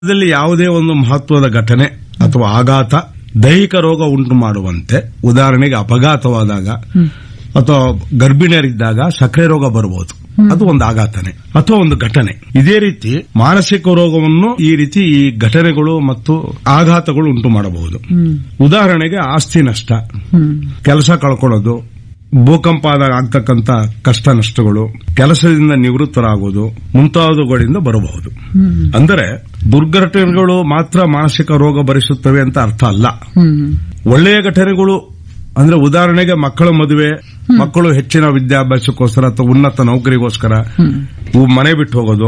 ಇದರಲ್ಲಿ ಯಾವುದೇ ಒಂದು ಮಹತ್ವದ ಘಟನೆ ಅಥವಾ ಆಘಾತ ದೈಹಿಕ ರೋಗ ಉಂಟು ಮಾಡುವಂತೆ ಉದಾಹರಣೆಗೆ ಅಪಘಾತವಾದಾಗ ಅಥವಾ ಗರ್ಭಿಣಿಯರಿದ್ದಾಗ ಸಕ್ಕರೆ ರೋಗ ಬರಬಹುದು ಅದು ಒಂದು ಆಘಾತನೆ ಅಥವಾ ಒಂದು ಘಟನೆ ಇದೇ ರೀತಿ ಮಾನಸಿಕ ರೋಗವನ್ನು ಈ ರೀತಿ ಈ ಘಟನೆಗಳು ಮತ್ತು ಆಘಾತಗಳು ಉಂಟು ಮಾಡಬಹುದು ಉದಾಹರಣೆಗೆ ಆಸ್ತಿ ನಷ್ಟ ಕೆಲಸ ಕಳ್ಕೊಳ್ಳೋದು ಭೂಕಂಪ ಆದಾಗ ಆಗ್ತಕ್ಕಂತ ಕಷ್ಟ ನಷ್ಟಗಳು ಕೆಲಸದಿಂದ ನಿವೃತ್ತರಾಗುವುದು ಮುಂತಾದವುಗಳಿಂದ ಬರಬಹುದು ಅಂದರೆ ದುರ್ಘಟನೆಗಳು ಮಾತ್ರ ಮಾನಸಿಕ ರೋಗ ಭರಿಸುತ್ತವೆ ಅಂತ ಅರ್ಥ ಅಲ್ಲ ಒಳ್ಳೆಯ ಘಟನೆಗಳು ಅಂದ್ರೆ ಉದಾಹರಣೆಗೆ ಮಕ್ಕಳ ಮದುವೆ ಮಕ್ಕಳು ಹೆಚ್ಚಿನ ವಿದ್ಯಾಭ್ಯಾಸಕ್ಕೋಸ್ಕರ ಅಥವಾ ಉನ್ನತ ನೌಕರಿಗೋಸ್ಕರ ಇವು ಮನೆ ಬಿಟ್ಟು ಹೋಗೋದು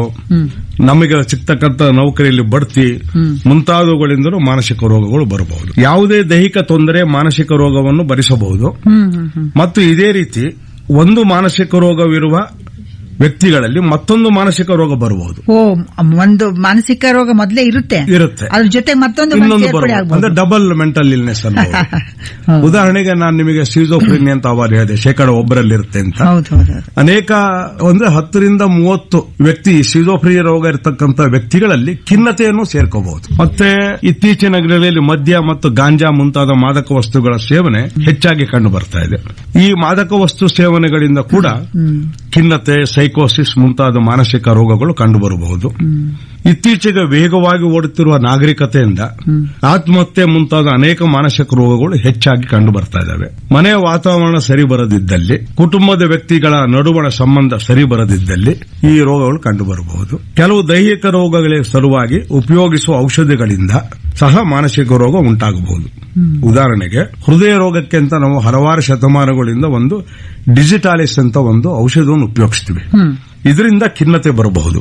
ನಮಗೆ ಸಿಗ್ತಕ್ಕಂತ ನೌಕರಿಯಲ್ಲಿ ಬಡ್ತಿ ಮುಂತಾದವುಗಳಿಂದಲೂ ಮಾನಸಿಕ ರೋಗಗಳು ಬರಬಹುದು ಯಾವುದೇ ದೈಹಿಕ ತೊಂದರೆ ಮಾನಸಿಕ ರೋಗವನ್ನು ಭರಿಸಬಹುದು ಮತ್ತು ಇದೇ ರೀತಿ ಒಂದು ಮಾನಸಿಕ ರೋಗವಿರುವ ವ್ಯಕ್ತಿಗಳಲ್ಲಿ ಮತ್ತೊಂದು ಮಾನಸಿಕ ರೋಗ ಬರಬಹುದು ಓ ಒಂದು ಮಾನಸಿಕ ರೋಗ ಮೊದಲೇ ಇರುತ್ತೆ ಇರುತ್ತೆ ಅದ್ರ ಜೊತೆ ಮತ್ತೊಂದು ಇನ್ನೊಂದು ಸೇರ್ಪಡೆ ಬರಬಹುದು ಆಗ್ಬೋದು ಅಂದ್ರೆ ಡಬಲ್ ಮೆಂಟಲ್ ಇಲ್ನೆಸ್ ಅನ್ನಬಹುದು ಹೌದು. ಉದಾಹರಣೆಗೆ ನಾನು ನಿಮಗೆ ಸಿಜೋಫ್ರಿನಿ ಅಂತ ಅವಾಗ ಹೇಳಿದೆ ಶೇಕಡ ಒಬ್ಬರಲ್ಲಿರುತ್ತೆ ಅಂತ ಹೌದು ಹೌದು ಹೌದು. ಅನೇಕ ಅಂದ್ರೆ ಹತ್ತರಿಂದ ಮೂವತ್ತು ವ್ಯಕ್ತಿ ಸಿಜೋಫ್ರಿಯ ರೋಗ ಇರತಕ್ಕಂತ ವ್ಯಕ್ತಿಗಳಲ್ಲಿ ಖಿನ್ನತೆಯನ್ನು ಸೇರ್ಕೋಬಹುದು ಮತ್ತೆ ಇತ್ತೀಚಿನ ದಿನಗಳಲ್ಲಿ ಮದ್ಯ ಮತ್ತು ಗಾಂಜಾ ಮುಂತಾದ ಮಾದಕ ವಸ್ತುಗಳ ಸೇವನೆ ಹೆಚ್ಚಾಗಿ ಕಂಡು ಬರ್ತಾ ಇದೆ ಈ ಮಾದಕ ವಸ್ತು ಸೇವನೆಗಳಿಂದ ಕೂಡ ಖಿನ್ನತೆ ಸೈಕೋಸಿಸ್ ಮುಂತಾದ ಮಾನಸಿಕ ರೋಗಗಳು ಕಂಡುಬರಬಹುದು ಇತ್ತೀಚೆಗೆ ವೇಗವಾಗಿ ಓಡುತ್ತಿರುವ ನಾಗರಿಕತೆಯಿಂದ ಆತ್ಮಹತ್ಯೆ ಮುಂತಾದ ಅನೇಕ ಮಾನಸಿಕ ರೋಗಗಳು ಹೆಚ್ಚಾಗಿ ಕಂಡು ಬರ್ತಾ ಇದ್ದಾವೆ ಮನೆಯ ವಾತಾವರಣ ಸರಿ ಬರದಿದ್ದಲ್ಲಿ ಕುಟುಂಬದ ವ್ಯಕ್ತಿಗಳ ನಡುವಣ ಸಂಬಂಧ ಸರಿ ಬರದಿದ್ದಲ್ಲಿ ಈ ರೋಗಗಳು ಕಂಡು ಬರಬಹುದು ಕೆಲವು ದೈಹಿಕ ರೋಗಗಳ ಸಲುವಾಗಿ ಉಪಯೋಗಿಸುವ ಔಷಧಿಗಳಿಂದ ಸಹ ಮಾನಸಿಕ ರೋಗ ಉಂಟಾಗಬಹುದು ಉದಾಹರಣೆಗೆ ಹೃದಯ ರೋಗಕ್ಕೆ ಅಂತ ನಾವು ಹಲವಾರು ಶತಮಾನಗಳಿಂದ ಒಂದು ಡಿಜಿಟಾಲಿಸ್ ಅಂತ ಒಂದು ಔಷಧವನ್ನು ಉಪಯೋಗಿಸ್ತೀವಿ ಇದರಿಂದ ಖಿನ್ನತೆ ಬರಬಹುದು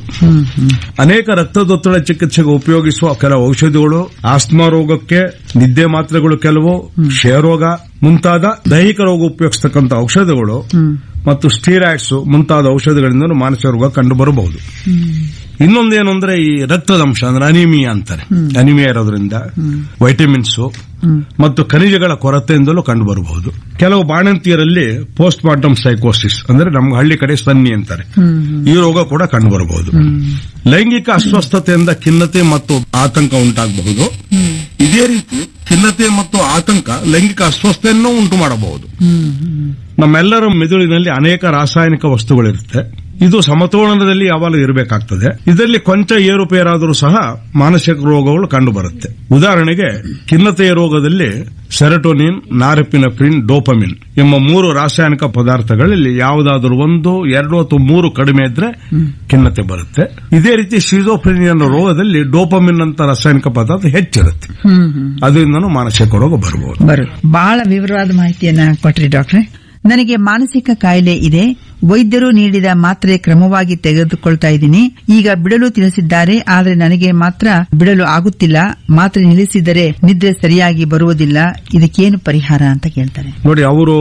ಅನೇಕ ರಕ್ತದೊತ್ತಡ ಚಿಕಿತ್ಸೆಗೆ ಉಪಯೋಗಿಸುವ ಕೆಲವು ಔಷಧಿಗಳು ಆಸ್ಮಾ ರೋಗಕ್ಕೆ ನಿದ್ದೆ ಮಾತ್ರೆಗಳು ಕೆಲವು ಕ್ಷಯರೋಗ ಮುಂತಾದ ದೈಹಿಕ ರೋಗ ಉಪಯೋಗಿಸತಕ್ಕಂಥ ಔಷಧಗಳು ಮತ್ತು ಸ್ಟೀರಾಯ್ಡ್ಸ್ ಮುಂತಾದ ಔಷಧಿಗಳಿಂದ ಮಾನಸಿಕ ರೋಗ ಕಂಡು ಬರಬಹುದು ಇನ್ನೊಂದೇನು ಅಂದ್ರೆ ಈ ರಕ್ತದ ಅಂಶ ಅಂದ್ರೆ ಅನಿಮಿಯಾ ಅಂತಾರೆ ಅನಿಮಿಯಾ ಇರೋದ್ರಿಂದ ವೈಟಮಿನ್ಸ್ ಮತ್ತು ಖನಿಜಗಳ ಕೊರತೆಯಿಂದಲೂ ಕಂಡು ಬರಬಹುದು ಕೆಲವು ಬಾಣಂತಿಯರಲ್ಲಿ ಪೋಸ್ಟ್ ಮಾರ್ಟಮ್ ಸೈಕೋಸಿಸ್ ಅಂದ್ರೆ ನಮ್ಮ ಹಳ್ಳಿ ಕಡೆ ಸನ್ನಿ ಅಂತಾರೆ ಈ ರೋಗ ಕೂಡ ಕಂಡು ಬರಬಹುದು ಲೈಂಗಿಕ ಅಸ್ವಸ್ಥತೆಯಿಂದ ಖಿನ್ನತೆ ಮತ್ತು ಆತಂಕ ಉಂಟಾಗಬಹುದು ಇದೇ ರೀತಿ ಖಿನ್ನತೆ ಮತ್ತು ಆತಂಕ ಲೈಂಗಿಕ ಅಸ್ವಸ್ಥತೆಯನ್ನು ಉಂಟು ಮಾಡಬಹುದು ನಮ್ಮೆಲ್ಲರ ಮೆದುಳಿನಲ್ಲಿ ಅನೇಕ ರಾಸಾಯನಿಕ ವಸ್ತುಗಳಿರುತ್ತೆ ಇದು ಸಮತೋಲನದಲ್ಲಿ ಯಾವಾಗಲೂ ಇರಬೇಕಾಗ್ತದೆ ಇದರಲ್ಲಿ ಕೊಂಚ ಏರುಪೇರಾದರೂ ಸಹ ಮಾನಸಿಕ ರೋಗಗಳು ಕಂಡುಬರುತ್ತೆ ಉದಾಹರಣೆಗೆ ಖಿನ್ನತೆಯ ರೋಗದಲ್ಲಿ ಸೆರಟೋನಿನ್ ನಾರೆಪಿನಫ್ರಿನ್ ಡೋಪಮಿನ್ ಎಂಬ ಮೂರು ರಾಸಾಯನಿಕ ಪದಾರ್ಥಗಳಲ್ಲಿ ಯಾವುದಾದರೂ ಒಂದು ಎರಡು ಅಥವಾ ಮೂರು ಕಡಿಮೆ ಇದ್ರೆ ಖಿನ್ನತೆ ಬರುತ್ತೆ ಇದೇ ರೀತಿ ಶಿಜೋಫ್ರಿನಿಯಾ ಅನ್ನೋ ರೋಗದಲ್ಲಿ ಡೋಪಮಿನ್ ಅಂತ ರಾಸಾಯನಿಕ ಪದಾರ್ಥ ಹೆಚ್ಚಿರುತ್ತೆ ಹ್ಮ್ ಹ್ಮ್ ಅದರಿಂದನೂ ಮಾನಸಿಕ ರೋಗ ಬರಬಹುದು ಬರುತ್ತೆ ಬಹಳ ವಿವರವಾದ ಮಾಹಿತಿಯನ್ನ ಕೊಟ್ರಿ ಡಾಕ್ಟ್ರೆ ನನಗೆ ಮಾನಸಿಕ ಕಾಯಿಲೆ ಇದೆ ವೈದ್ಯರು ನೀಡಿದ ಮಾತ್ರೆ ಕ್ರಮವಾಗಿ ತೆಗೆದುಕೊಳ್ತಾ ಇದ್ದೀನಿ ಈಗ ಬಿಡಲು ತಿಳಿಸಿದ್ದಾರೆ ಆದರೆ ನನಗೆ ಮಾತ್ರ ಬಿಡಲು ಆಗುತ್ತಿಲ್ಲ ಮಾತ್ರೆ ನಿಲ್ಲಿಸಿದರೆ ನಿದ್ರೆ ಸರಿಯಾಗಿ ಬರುವುದಿಲ್ಲ ಇದಕ್ಕೇನು ಪರಿಹಾರ ಅಂತ ಕೇಳ್ತಾರೆ ನೋಡಿ ಅವರು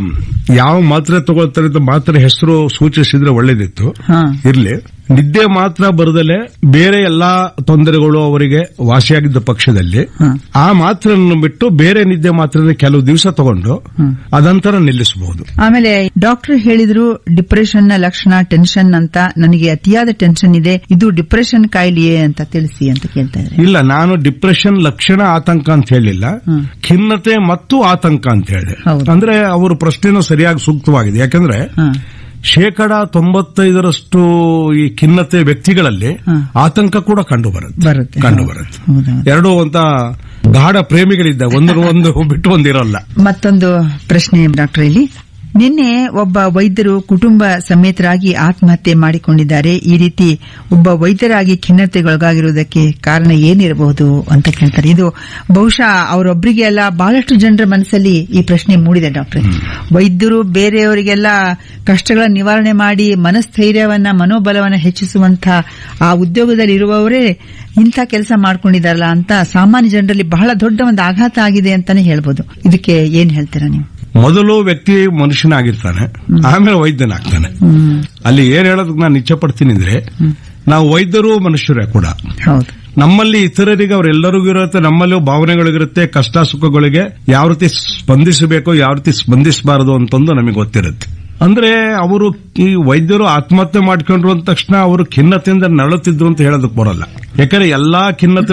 ಯಾವ ಮಾತ್ರೆ ತಗೊಳ್ತಾರೆ ಅಂತ ಮಾತ್ರೆ ಹೆಸರು ಸೂಚಿಸಿದ್ರೆ ಒಳ್ಳೇದಿತ್ತು ಹಾ ಇರ್ಲಿ ನಿದ್ದೆ ಮಾತ್ರ ಬರದಲೆ ಬೇರೆ ಎಲ್ಲಾ ತೊಂದರೆಗಳು ಅವರಿಗೆ ವಾಸಿಯಾಗಿದ್ದ ಪಕ್ಷದಲ್ಲಿ ಹ್ಮ್. ಆ ಮಾತ್ರೆಯನ್ನು ಬಿಟ್ಟು ಬೇರೆ ನಿದ್ದೆ ಮಾತ್ರೆ ಕೆಲವು ದಿವಸ ತಗೊಂಡು ಅದಂತರ ನಿಲ್ಲಿಸಬಹುದು ಆಮೇಲೆ ಡಾಕ್ಟರ್ ಹೇಳಿದ್ರು ಡಿಪ್ರೆಷನ್ ನ ಲಕ್ಷಣ ಟೆನ್ಷನ್ ಅಂತ ನನಗೆ ಅತಿಯಾದ ಟೆನ್ಷನ್ ಇದೆ ಇದು ಡಿಪ್ರೆಷನ್ ಕಾಯಿಲೆಯೇ ಅಂತ ತಿಳಿಸಿ ಅಂತ ಕೇಳ್ತಾ ಇದ್ದಾರೆ ಇಲ್ಲ ನಾನು ಡಿಪ್ರೆಷನ್ ಲಕ್ಷಣ ಆತಂಕ ಅಂತ ಹೇಳಿಲ್ಲ ಹ್ಮ್. ಖಿನ್ನತೆ ಮತ್ತು ಆತಂಕ ಅಂತ ಹೇಳಿದೆ ಹೌದು. ಅಂದ್ರೆ ಅವರು ಪ್ರಶ್ನೆನೂ ಸರಿಯಾಗಿ ಸೂಕ್ತವಾಗಿದೆ ಯಾಕಂದ್ರೆ ಹಾ. ಶೇಕಡ ತೊಂಬತ್ತೈದರಷ್ಟು ಈ ಖಿನ್ನತೆ ವ್ಯಕ್ತಿಗಳಲ್ಲಿ ಹಾ. ಆತಂಕ ಕೂಡ ಕಂಡು ಬರುತ್ತೆ ಬರುತ್ತೆ ಕಂಡು ಬರುತ್ತೆ ಹೌದೌದು ಎರಡು ಅಂತ ಗಾಢ ಪ್ರೇಮಿಗಳಿದ್ದ ಒಂದು ಒಂದು ಬಿಟ್ಟು ಒಂದಿರಲ್ಲ ಮತ್ತೊಂದು ಪ್ರಶ್ನೆ ಡಾಕ್ಟರ್ ಇಲ್ಲಿ ನಿನ್ನೆ ಒಬ್ಬ ವೈದ್ಯರು ಕುಟುಂಬ ಸಮೇತರಾಗಿ ಆತ್ಮಹತ್ಯೆ ಮಾಡಿಕೊಂಡಿದ್ದಾರೆ ಈ ರೀತಿ ಒಬ್ಬ ವೈದ್ಯರಾಗಿ ಖಿನ್ನತೆಗೊಳಗಾಗಿರುವುದಕ್ಕೆ ಕಾರಣ ಏನಿರಬಹುದು ಅಂತ ಕೇಳ್ತಾರೆ ಇದು ಬಹುಶಃ ಅವರೊಬ್ಬರಿಗೆ ಅಲ್ಲ ಬಹಳಷ್ಟು ಜನರ ಮನಸ್ಸಲ್ಲಿ ಈ ಪ್ರಶ್ನೆ ಮೂಡಿದೆ ಡಾಕ್ಟರ್ ವೈದ್ಯರು ಬೇರೆಯವರಿಗೆಲ್ಲ ಕಷ್ಟಗಳ ನಿವಾರಣೆ ಮಾಡಿ ಮನಸ್ಥೈರ್ಯವನ್ನ ಮನೋಬಲವನ್ನ ಹೆಚ್ಚಿಸುವಂತ ಆ ಉದ್ಯೋಗದಲ್ಲಿ ಇರುವವರೇ ಇಂಥ ಕೆಲಸ ಮಾಡ್ಕೊಂಡಿದಾರಲ್ಲ ಅಂತ ಸಾಮಾನ್ಯ ಜನರಲ್ಲಿ ಬಹಳ ದೊಡ್ಡ ಒಂದು ಆಘಾತ ಆಗಿದೆ ಅಂತಾನೆ ಹೇಳ್ಬೋದು ಇದಕ್ಕೆ ಏನ್ ಹೇಳ್ತೀರಾ ನೀವು ಮೊದಲು ವ್ಯಕ್ತಿ ಮನುಷ್ಯನಾಗಿರ್ತಾನೆ ಆಮೇಲೆ ವೈದ್ಯನಾಗ್ತಾನೆ ಹ್ಮ್ ಅಲ್ಲಿ ಏನ್ ಹೇಳೋದಕ್ಕೆ ನಾನು ಇಚ್ಛೆ ಪಡ್ತೀನಿ ಅಂದ್ರೆ ನಾವು ವೈದ್ಯರು ಮನುಷ್ಯರೇ ಕೂಡ ಹೌದು ನಮ್ಮಲ್ಲಿ ಇತರರಿಗೆ ಅವರೆಲ್ಲರಿಗೂ ಇರುತ್ತೆ ನಮ್ಮಲ್ಲೂ ಭಾವನೆಗಳಿರುತ್ತೆ ಕಷ್ಟ ಸುಖಗಳಿಗೆ ಯಾವ ರೀತಿ ಸ್ಪಂದಿಸಬೇಕು ಯಾವ ರೀತಿ ಸ್ಪಂದಿಸಬಾರದು ಅಂತಂದು ನಮಗೆ ಗೊತ್ತಿರುತ್ತೆ ಅಂದ್ರೆ ಅವರು ಈ ವೈದ್ಯರು ಆತ್ಮಹತ್ಯೆ ಮಾಡ್ಕೊಂಡ್ರು ಅಂದ ತಕ್ಷಣ ಅವರು ಖಿನ್ನತೆಯಿಂದ ನರಳುತ್ತಿದ್ರು ಅಂತ ಹೇಳೋದಕ್ಕೆ ಬರಲ್ಲ ಯಾಕಂದ್ರೆ ಎಲ್ಲಾ ಖಿನ್ನತೆ